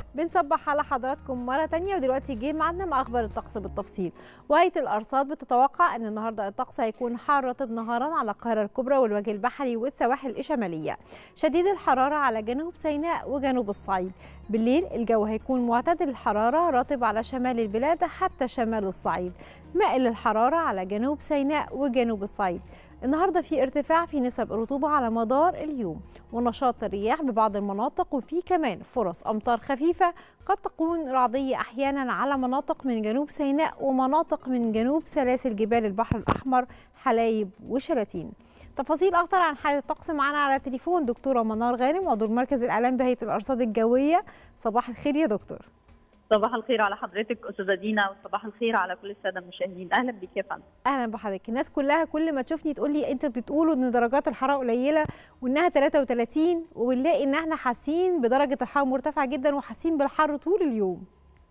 بنصبح على حضراتكم مرة تانية ودلوقتي جه معنا مع أخبار الطقس بالتفصيل وهيئة الأرصاد بتتوقع أن النهاردة الطقس هيكون حار رطب نهارا على القاهرة الكبرى والوجه البحري والسواحل الشمالية شديد الحرارة على جنوب سيناء وجنوب الصعيد بالليل الجو هيكون معتدل الحرارة رطب على شمال البلاد حتى شمال الصعيد مائل الحرارة على جنوب سيناء وجنوب الصعيد النهارده في ارتفاع في نسب الرطوبة على مدار اليوم ونشاط الرياح ببعض المناطق وفي كمان فرص أمطار خفيفة قد تكون رعدية أحيانا على مناطق من جنوب سيناء ومناطق من جنوب سلاسل جبال البحر الأحمر حلايب وشلاتين تفاصيل أكتر عن حالة الطقس معانا على تليفون دكتورة منار غانم عضو مركز الإعلام بهيئة الأرصاد الجوية صباح الخير يا دكتور صباح الخير على حضرتك استاذه دينا وصباح الخير على كل الساده المشاهدين اهلا بك يا فندم اهلا بحضرتك الناس كلها كل ما تشوفني تقول لي انت بتقولوا ان درجات الحراره قليله وانها 33 وبنلاقي ان احنا حاسين بدرجه الحراره مرتفعه جدا وحاسين بالحر طول اليوم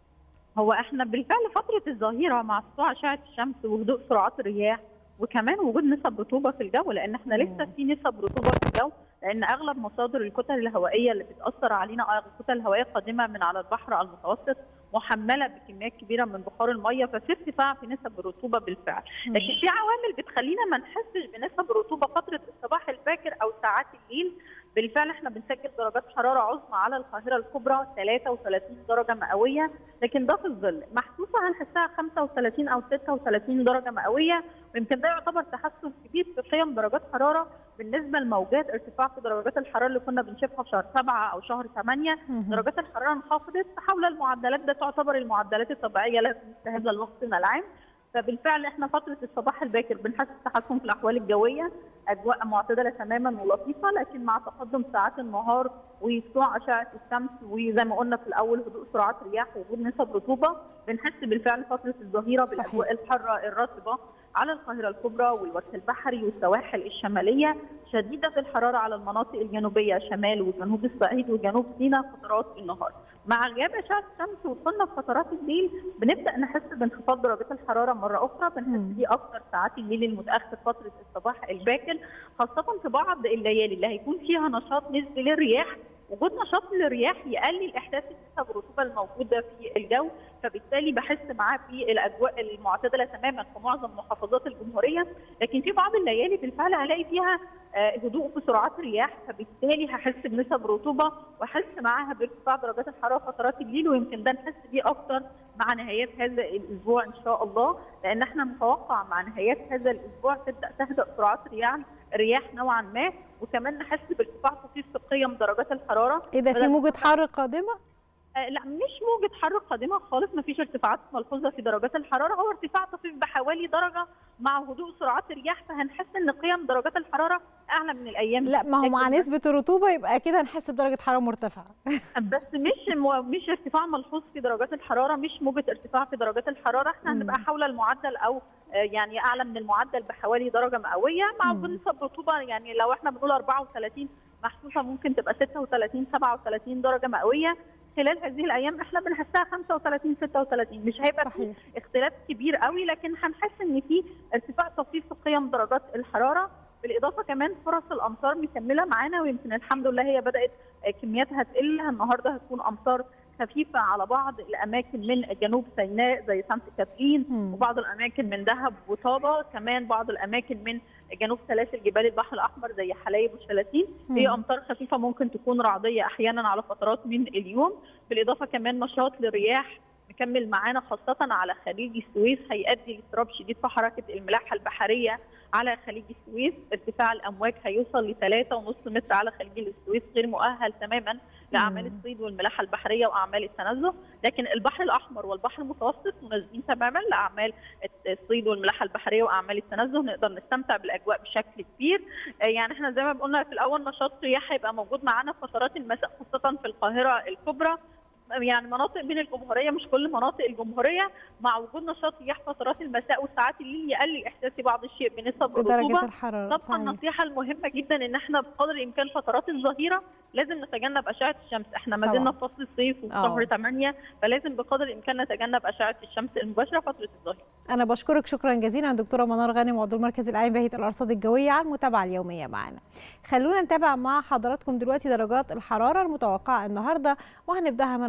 هو احنا بالفعل فتره الظهيره مع سطوع اشعه الشمس وهدوء سرعات الرياح وكمان وجود نسب رطوبه في الجو لان احنا لسه في نسب رطوبه في الجو لان اغلب مصادر الكتل الهوائيه اللي بتاثر علينا الكتل الهوائيه قادمه من على البحر المتوسط محمله بكميات كبيره من بخار الميه ففي ارتفاع في نسب الرطوبه بالفعل لكن في عوامل بتخلينا ما نحسش بنسب الرطوبه فتره الصباح الباكر او ساعات الليل بالفعل احنا بنسجل درجات حراره عظمى على القاهره الكبرى 33 درجه مئويه لكن ده في الظل محسوسه هنحسها 35 او 36 درجه مئويه ويمكن ده يعتبر تحسن كبير في قيم درجات حراره بالنسبه لموجات ارتفاع في درجات الحراره اللي كنا بنشوفها في شهر 7 او شهر 8 درجات الحراره انخفضت حول المعدلات ده تعتبر المعدلات الطبيعيه لها في هذا الوقت من العام فبالفعل احنا فتره الصباح الباكر بنحس تحسن في الاحوال الجويه اجواء معتدله تماما ولطيفه لكن مع تقدم ساعات النهار وسطوع اشعه الشمس وزي ما قلنا في الاول هدوء سرعات رياح ووجود نسب رطوبه بنحس بالفعل فتره الظهيره بالاجواء الحاره الرطبه على القاهرة الكبرى والوجه البحري والسواحل الشمالية شديدة الحرارة على المناطق الجنوبية شمال وجنوب الصعيد وجنوب سيناء فترات النهار مع غياب اشعه الشمس وصلنا في فترات الليل بنبدا نحس بانخفاض درجات الحراره مره اخرى بنحس بيه اكثر ساعات الليل المتاخر فتره الصباح الباكر خاصه في بعض الليالي اللي هيكون فيها نشاط نسبي للرياح وجود نشاط للرياح يقلل احساس نسب الرطوبه الموجوده في الجو فبالتالي بحس معاه في الاجواء المعتدله تماما في معظم محافظات الجمهوريه لكن في بعض الليالي بالفعل هلاقي فيها هدوء في سرعات الرياح فبالتالي هحس بنسب رطوبه واحس معاها بارتفاع درجات الحراره فترات الليل ويمكن ده نحس بيه اكتر مع نهايات هذا الاسبوع ان شاء الله لان احنا متوقع مع نهايات هذا الاسبوع تبدا تهدأ سرعات الرياح الرياح نوعا ما وكمان نحس بارتفاع طفيف في قيم درجات الحراره ايه ده في موجه حر قادمه؟ آه لا مش موجة حر قادمة خالص ما فيش ارتفاعات ملحوظة في درجات الحرارة هو ارتفاع طفيف بحوالي درجة مع هدوء سرعات الرياح فهنحس ان قيم درجات الحرارة اعلى من الايام لا ما هو مع نسبة الرطوبة يبقى كده هنحس بدرجة حرارة مرتفعة بس مش مو... مش ارتفاع ملحوظ في درجات الحرارة مش موجة ارتفاع في درجات الحرارة احنا هنبقى حول المعدل او يعني اعلى من المعدل بحوالي درجة مئوية مع نسب رطوبة يعني لو احنا بنقول 34 محسوسة ممكن تبقى 36 37 درجة مئوية خلال هذه الايام احنا بنحسها 35 36 مش هيبقى في اختلاف كبير قوي لكن هنحس ان في ارتفاع طفيف في قيم درجات الحراره بالاضافه كمان فرص الامطار مكمله معانا ويمكن الحمد لله هي بدات كمياتها تقل النهارده هتكون امطار خفيفه على بعض الاماكن من جنوب سيناء زي سانت كاترين وبعض الاماكن من دهب وطابه كمان بعض الاماكن من جنوب سلاسل جبال البحر الاحمر زي حلايب وشلاتين هي امطار خفيفه ممكن تكون رعديه احيانا على فترات من اليوم بالاضافه كمان نشاط للرياح مكمل معانا خاصة على خليج السويس هيؤدي لاضطراب شديد في حركة الملاحة البحرية على خليج السويس ارتفاع الأمواج هيوصل ل 3.5 متر على خليج السويس غير مؤهل تماما لأعمال الصيد والملاحة البحرية وأعمال التنزه لكن البحر الأحمر والبحر المتوسط مناسبين تماما لأعمال الصيد والملاحة البحرية وأعمال التنزه نقدر نستمتع بالأجواء بشكل كبير يعني احنا زي ما قلنا في الأول نشاط رياح هيبقى موجود معانا فترات المساء خاصة في القاهرة الكبرى يعني مناطق من الجمهوريه مش كل مناطق الجمهوريه مع وجود نشاط رياح فترات المساء وساعات الليل يقلل احساسي بعض الشيء بنسب الرطوبه الحراره طبعا النصيحه المهمه جدا ان احنا بقدر الامكان فترات الظهيره لازم نتجنب اشعه الشمس احنا ما زلنا في فصل الصيف وفي شهر 8 فلازم بقدر الامكان نتجنب اشعه الشمس المباشره فتره الظهيره انا بشكرك شكرا جزيلا دكتوره منار غانم عضو المركز العام بهيئه الارصاد الجويه على المتابعه اليوميه معنا خلونا نتابع مع حضراتكم دلوقتي درجات الحراره المتوقعه النهارده وهنبداها من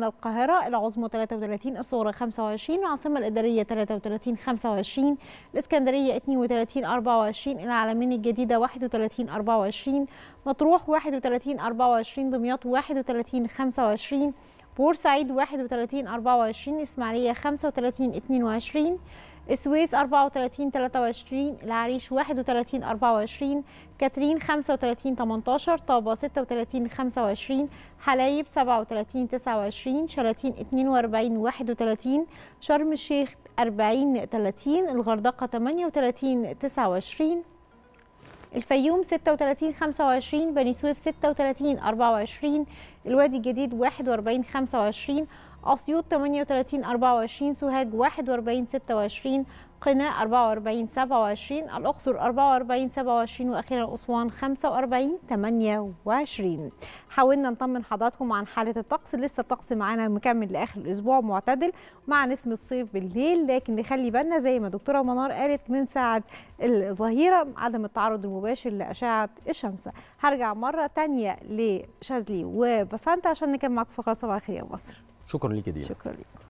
القاهرة العظمى 33 الصغرى 25 العاصمة الإدارية 33 25 الإسكندرية 32 24 العلمين الجديدة 31 24 مطروح 31 24 دمياط 31 25 بورسعيد 31 24 إسماعيلية 35 22 السويس 34 23 العريش 31 24 كاترين 35 18 طابة 36 25 حلايب 37 29 شلاتين 42 31 شرم الشيخ 40 30 الغردقة 38 29 الفيوم 36 25 بني سويف 36 24 الوادي الجديد 41 25 أسيوط 38 24 سوهاج 41 26 قناة 44 27 الأقصر 44 27 وأخيرا أسوان 45 28 حاولنا نطمن حضراتكم عن حالة الطقس لسه الطقس معانا مكمل لآخر الأسبوع معتدل مع نسمة الصيف بالليل لكن نخلي بالنا زي ما دكتورة منار قالت من ساعة الظهيرة عدم التعرض المباشر لأشعة الشمس هرجع مرة تانية لشاذلي وبسنت عشان نكمل معاكم فقرات صباح الخير يا مصر شكرا ليك يا دينا شكرا لك